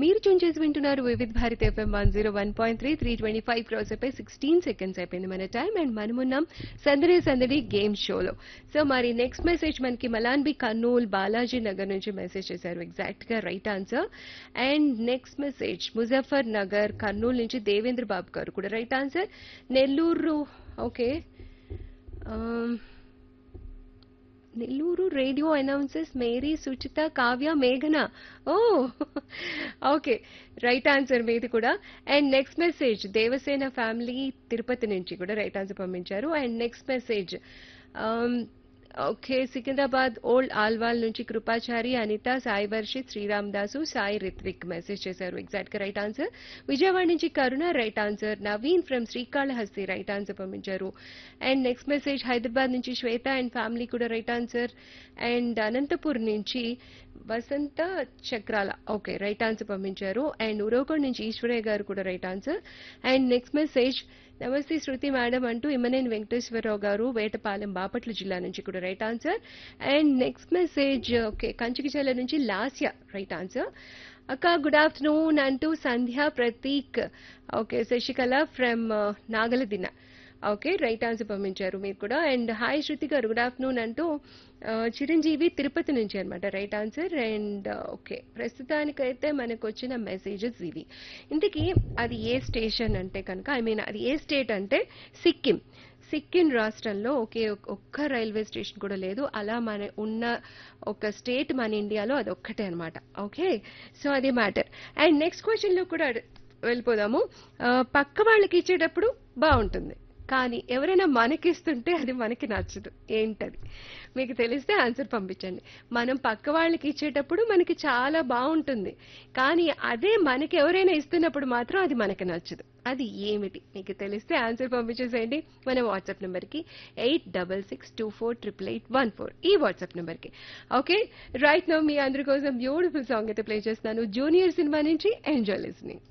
మీరు చూన్ చేసి వింటున్నారు Vividh Bharat FM one zero one point three three twenty five cross అయిపోయి సిక్స్టీన్ సెకండ్స్ అయిపోయింది మన టైం అండ్ మనమున్నాం సందడి సందడి గేమ్ షోలో సో మరి నెక్స్ట్ మెసేజ్ మనకి మలాన్బి కర్నూల్ బాలాజీ నగర్ నుంచి మెసేజ్ చేశారు ఎగ్జాక్ట్ గా right answer and next message Muzaffar Nagar Kurnool నుంచి దేవేంద్ర బాబు గారు కూడా right answer Nellore okay Nellore radio announces Mary Suchitha Kavya మేఘన ఓ ఓకే రైట్ ఆన్సర్ మీది కూడా and next message Devasena family Tirupati నుంచి కూడా రైట్ ఆన్సర్ పంపించారు and next message okay Secunderabad old Alwal నుంచి కృపాచారి అనిత సాయి వర్షిత్ శ్రీరామ్ దాసు సాయి రిత్విక్ మెసేజ్ చేశారు ఎగ్జాక్ట్ గా రైట్ ఆన్సర్ విజయవాడ నుంచి కరుణ right answer Naveen from Srikalahasti right answer పంపించారు అండ్ నెక్స్ట్ మెసేజ్ హైదరాబాద్ నుంచి శ్వేత అండ్ ఫ్యామిలీ కూడా రైట్ ఆన్సర్ అండ్ అనంతపూర్ నుంచి Vasantha Chakrala okay right answer పంపించారు అండ్ ఉరవకొండ నుంచి ఈశ్వరయ్య గారు కూడా right answer and next message నమస్తే శృతి మేడం అంటూ ఇమ్మనేని వెంకటేశ్వరరావు గారు వేటపాలెం బాపట్ల జిల్లా నుంచి కూడా right answer and next message okay Kanchikacherla నుంచి లాస్య రైట్ ఆన్సర్ అక్క గుడ్ ఆఫ్టర్నూన్ అంటూ Sandhya Prateek okay Sasikala from Nagaladinna okay right answer పంపించారు మీరు కూడా అండ్ హాయ్ శృతి గారు గుడ్ ఆఫ్టర్నూన్ అంటూ ఆ, చిరంజీవి తిరుపతి నుంచి అనమాట రైట్ ఆన్సర్ అండ్ ఓకే ప్రస్తుతానికైతే మనకు వచ్చిన మెసేజెస్ ఇవి ఇంతకీ అది ఏ స్టేషన్ అంటే కనుక ఐ మీన్ అది ఏ స్టేట్ అంటే సిక్కిం సిక్కిం రాష్ట్రంలో ఒకే ఒక్- ఒక్క రైల్వే స్టేషన్ కూడా లేదు అలా మన ఉన్న ఒక స్టేట్ మన ఇండియాలో అది ఒక్కటే అనమాట ఓకే సో అది మ్యాటర్ అండ్ నెక్స్ట్ క్వశ్చన్లో కూడా అడ్- వెళ్ళిపోదాము ఆ, పక్క వాళ్ళకి ఇచ్చేటప్పుడు బాగుంటుంది కానీ ఎవరైనా మనకిస్తుంటే అది మనకి నచ్చదు ఏంటది మీకు తెలిస్తే ఆన్సర్ పంపించండి మనం పక్క వాళ్ళకి ఇచ్చేటప్పుడు మనకి చాలా బాగుంటుంది కానీ అదే మనకి ఎవరైనా ఇస్తున్నప్పుడు మాత్రం అది మనకి నచ్చదు అది ఏమిటి మీకు తెలిస్తే ఆన్సర్ పంపించేసేయండి మన వాట్సాప్ నెంబర్కి eight double six two four triple eight one four ఈ వాట్సాప్ నెంబర్కి ఓకే రైట్ నో మీ అందరి కోసం బ్యూటిఫుల్ సాంగ్ అయితే ప్లే చేస్తున్నాను జూనియర్ సినిమా నుంచి ఎంజాయ్ లిస్నింగ్